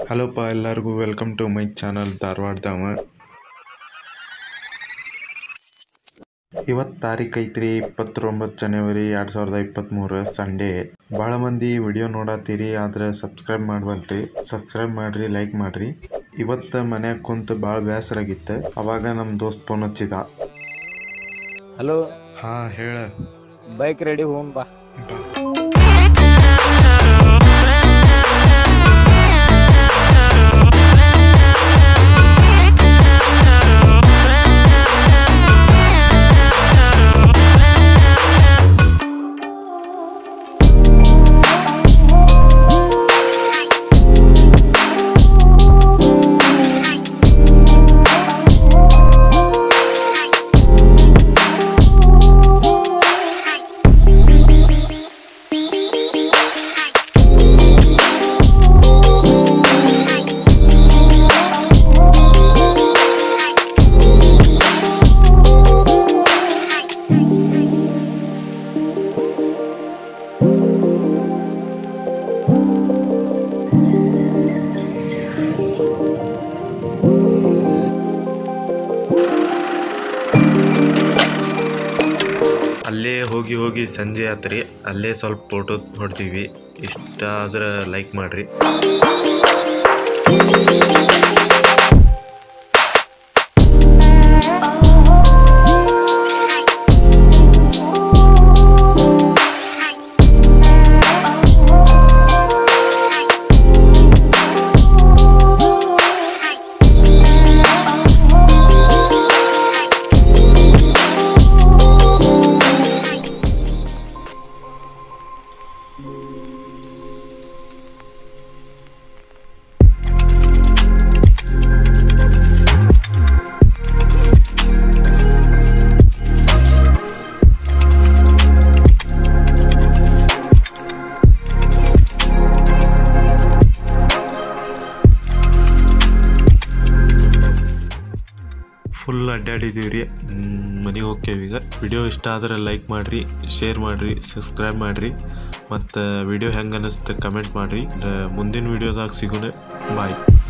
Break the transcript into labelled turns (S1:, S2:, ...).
S1: ಹಲೋಪ್ಪ ಎಲ್ಲರಿಗೂ welcome to my channel Dharwad Dhama ಇವತ್ತು ತಾರೀಕು ಐತ್ರಿ ಇಪ್ಪತ್ತೊಂಬತ್ತು ಜನವರಿ ಎರಡು ಸಾವಿರದ ಇಪ್ಪತ್ತ್ಮೂರು ಸಂಡೇ ಭಾಳ ಮಂದಿ ವಿಡಿಯೋ ನೋಡತ್ತೀರಿ ಆದ್ರೆ ಸಬ್ಸ್ಕ್ರೈಬ್ ಮಾಡ್ವಲ್ರಿ ಸಬ್ಸ್ಕ್ರೈಬ್ ಮಾಡ್ರಿ ಲೈಕ್ ಮಾಡ್ರಿ ಇವತ್ತು ಮನ್ಯಾಗ ಕುಂತು ಭಾಳ ಬೇಸರಾಗಿತ್ತು ಅವಾಗ ನಮ್ಮ ದೋಸ್ತ್ ಫೋನ್ ಹಚ್ಚಿದ
S2: ಹಲೋ
S1: ಹಾ ಹೇಳ
S2: ಬೈಕ್ ರೆಡಿ ಹೋಗ್ ಬಾ
S1: ಅಲ್ಲೇ ಹೋಗಿ ಹೋಗಿ ಸಂಜೆ ಆತ್ರಿ ಅಲ್ಲೇ ಸ್ವಲ್ಪ ಫೋಟೋ ಹೊಡ್ತೀವಿ ಇಷ್ಟ ಆದ್ರೆ ಲೈಕ್ ಮಾಡ್ರಿ ಫುಲ್ ಅಡ್ಡಾಡಿದೀವಿ ರೀ ಮನೆಗೆ ಹೋಗ್ತೇವೆ ಈಗ ವಿಡಿಯೋ ಇಷ್ಟ ಆದ್ರೆ ಲೈಕ್ ಮಾಡಿರಿ ಶೇರ್ ಮಾಡಿರಿ ಸಬ್ಸ್ಕ್ರೈಬ್ ಮಾಡಿರಿ ಮತ್ತು ವಿಡಿಯೋ ಹೆಂಗೆ ಅನ್ನಿಸ್ತು ಕಮೆಂಟ್ ಮಾಡಿರಿ ಮುಂದಿನ ವಿಡಿಯೋದಾಗ ಸಿಗೋಣ ಬಾಯ್